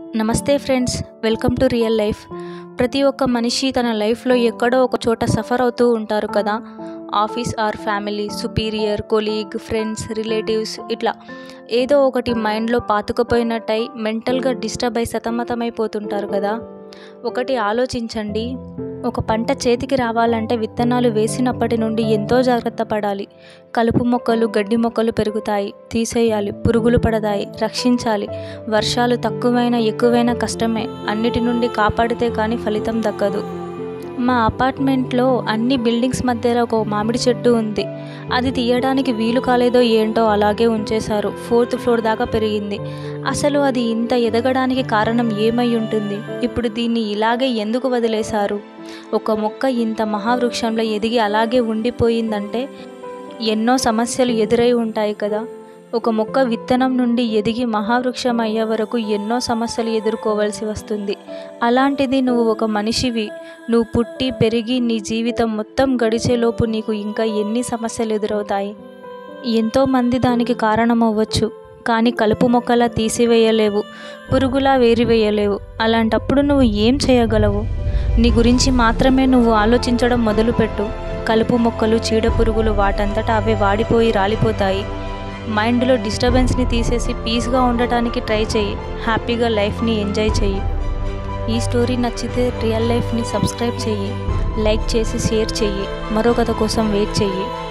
నమస్తే friends welcome to real life ప్రతి ఒక్క మనిషి తన లైఫ్లో ఎక్కడో ఒక చోట సఫర్ అవుతూ ఉంటారు కదా office or family superior colleague friends relatives ఇట్లా ఏదో ఒకటి మైండ్లో పాతుకుపోయినట్టయి మెంటల్గా డిస్టర్బ్ అయి సతమతమైపోతుంటారు కదా ఒకటి ఆలోచించండి ఒక పంట చేతికి రావాలంటే విత్తనాలు వేసినప్పటి నుండి ఎంతో జాగ్రత్త పడాలి కలుపు మొక్కలు గడ్డి మొక్కలు పెరుగుతాయి తీసేయాలి పురుగులు పడతాయి రక్షించాలి వర్షాలు తక్కువైనా ఎక్కువైనా కష్టమే అన్నిటి నుండి కాపాడితే కానీ ఫలితం దక్కదు మా అపార్ట్మెంట్లో అన్ని బిల్డింగ్స్ మధ్యలో ఒక మామిడి చెట్టు ఉంది అది తీయడానికి వీలు కాలేదో ఏంటో అలాగే ఉంచేశారు ఫోర్త్ ఫ్లోర్ దాకా పెరిగింది అసలు అది ఇంత ఎదగడానికి కారణం ఏమై ఉంటుంది ఇప్పుడు దీన్ని ఇలాగే ఎందుకు వదిలేశారు ఒక మొక్క ఇంత మహావృక్షంలో ఎదిగి అలాగే ఉండిపోయిందంటే ఎన్నో సమస్యలు ఎదురై ఉంటాయి కదా ఒక మొక్క విత్తనం నుండి ఎదిగి మహావృక్షం అయ్యే వరకు ఎన్నో సమస్యలు ఎదుర్కోవాల్సి వస్తుంది అలాంటిది నువ్వు ఒక మనిషివి నువ్వు పుట్టి పెరిగి నీ జీవితం మొత్తం గడిచేలోపు నీకు ఇంకా ఎన్ని సమస్యలు ఎదురవుతాయి ఎంతోమంది దానికి కారణమవ్వచ్చు కానీ కలుపు మొక్కలా తీసివేయలేవు పురుగులా వేరివేయలేవు అలాంటప్పుడు నువ్వు ఏం చేయగలవు నీ గురించి మాత్రమే నువ్వు ఆలోచించడం మొదలుపెట్టు కలుపు మొక్కలు చీడ పురుగులు వాటంతటా అవే వాడిపోయి రాలిపోతాయి మైండ్లో డిస్టర్బెన్స్ని తీసేసి పీస్గా ఉండటానికి ట్రై చేయి హ్యాపీగా లైఫ్ని ఎంజాయ్ చెయ్యి ఈ స్టోరీ నచ్చితే రియల్ లైఫ్ని సబ్స్క్రైబ్ చెయ్యి లైక్ చేసి షేర్ చెయ్యి మరో కథ కోసం వెయిట్ చెయ్యి